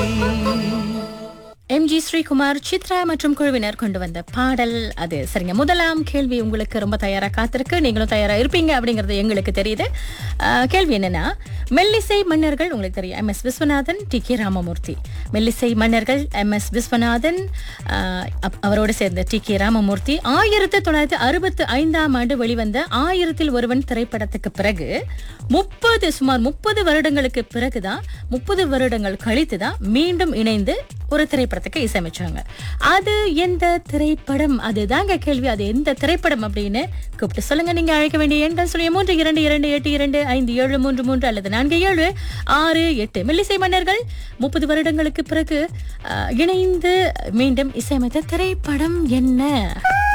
MG Sreekumar Chitra மற்றும் குழுவினர் கொண்டு வந்த பாடல் அது சரிங்க முதலாம் கேள்வி உங்களுக்கு ரொம்ப தயாரா காத்திருக்கு நீங்களும் தயாரா இருப்பீங்க அப்படிங்கறது எங்களுக்கு தெரியுது ஆஹ், கேள்வி என்னன்னா மெல்லிசை மன்னர்கள் உங்களுக்கு தெரியும் M S Viswanathan T K Ramamurthy மெல்லிசை மன்னர்கள் எம் எஸ் விஸ்வநாதன் ஆஹ், அப்- அவரோடு சேர்ந்த டி கே ராமமூர்த்தி ஆயிரத்தி தொள்ளாயிரத்தி அறுபத்தி ஐந்தாம் ஆண்டு வெளிவந்த ஆயிரத்தில் ஒருவன் திரைப்படத்துக்கு பிறகு முப்பது சுமார் முப்பது வருடங்களுக்கு பிறகுதான் முப்பது வருடங்கள் கழித்து தான் மீண்டும் இணைந்து ஒரு திரைப்படத்துக்கு இசையமைச்சாங்க அது எந்த திரைப்படம் அதுதாங்க கேள்வி அது எந்த திரைப்படம் அப்படின்னு கூப்பிட்டு சொல்லுங்க நீங்க அழைக்க வேண்டிய எண்கள் சொல்லுங்க மூன்று இரண்டு இரண்டு எட்டு இரண்டு ஐந்து ஏழு மூன்று மூன்று அல்லது நான்கு ஏழு ஆறு எட்டு மெல்லிசை மன்னர்கள் முப்பது வருடங்களுக்கு பிறகு அஹ், இணைந்து மீண்டும் இசையமைத்த திரைப்படம் என்ன